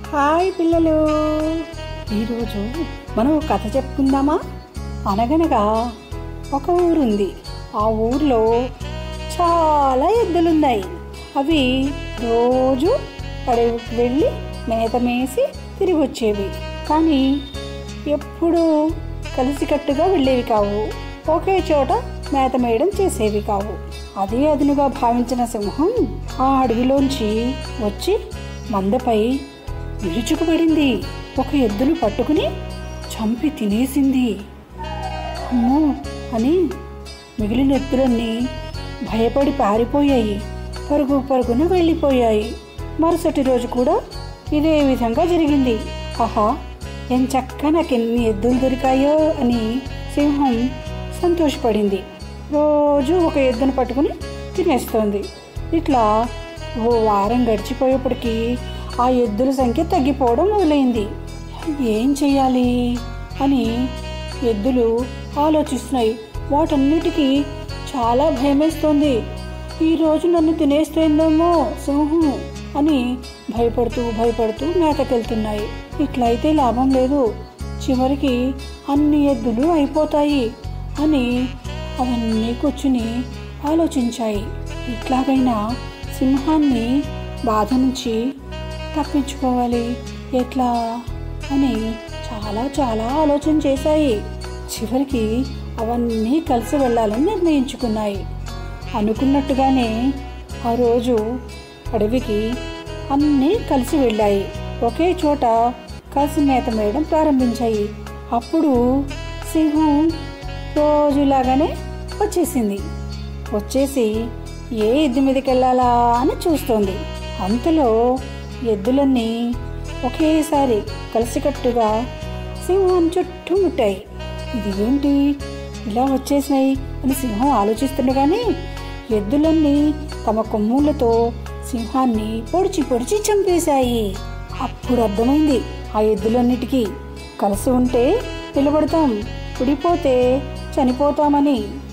hi పిల్లలు ఈరోజు మనం ఒక కథ చెప్పుకుందామా అనగనగా ఒక ఊరుంది ఆ ఊర్లో చాలా ఎద్దులున్నాయి అవి రోజు అడవికి వెళ్ళి మేత మేసి తిరిగి వచ్చేవి కానీ ఎప్పుడూ కలిసికట్టుగా వెళ్ళేవి కావు ఒకే చోట మేత మేయడం చేసేవి కావు అదే అదునుగా భావించిన సింహం ఆ అడవిలోంచి వచ్చి మందపై విరుచుకుపడింది ఒక ఎద్దును పట్టుకుని చంపి తినేసింది అమ్మో అని మిగిలిన ఎద్దులన్నీ భయపడి పారిపోయాయి పరుగు పరుగున వెళ్ళిపోయాయి మరుసటి రోజు కూడా ఇదే విధంగా జరిగింది ఆహా ఎంచక్క నాకు ఎన్ని ఎద్దులు దొరికాయో అని సింహం సంతోషపడింది రోజు ఒక ఎద్దును పట్టుకుని తినేస్తోంది ఇట్లా ఓ వారం గడిచిపోయేప్పటికీ ఆ ఎద్దుల సంఖ్య తగ్గిపోవడం మొదలైంది ఏం చెయ్యాలి అని ఎద్దులు ఆలోచిస్తున్నాయి వాటన్నిటికీ చాలా భయమేస్తోంది ఈరోజు నన్ను తినేస్తోందేమో సింహం అని భయపడుతూ భయపడుతూ మేతకెళ్తున్నాయి ఇట్లయితే లాభం లేదు చివరికి అన్ని ఎద్దులు అయిపోతాయి అని అవన్నీ కూర్చుని ఆలోచించాయి ఇట్లాగైనా సింహాన్ని బాధ నుంచి తప్పించుకోవాలి ఎట్లా అని చాలా చాలా ఆలోచన చేశాయి చివరికి అవన్నీ కలిసి వెళ్ళాలని నిర్ణయించుకున్నాయి అనుకున్నట్టుగానే ఆ రోజు అడవికి అన్నీ కలిసి వెళ్ళాయి ఒకే చోట కలిసి మేత మేయడం ప్రారంభించాయి అప్పుడు సింహం రోజులాగానే వచ్చేసింది వచ్చేసి ఏ ఎద్దు మీదకి వెళ్ళాలా అని చూస్తోంది అంతలో ఎద్దులన్నీ ఒకేసారి కలిసికట్టుగా సింహం చుట్టుముట్టాయి ఇది ఏంటి ఇలా వచ్చేసినాయి అని సింహం ఆలోచిస్తుండగానే ఎద్దులన్నీ తమ కొమ్ములతో సింహాన్ని పొడిచి పొడిచి చంపేశాయి అప్పుడు అర్థమైంది ఆ ఎద్దులన్నిటికీ కలిసి ఉంటే నిలబడతాం విడిపోతే చనిపోతామని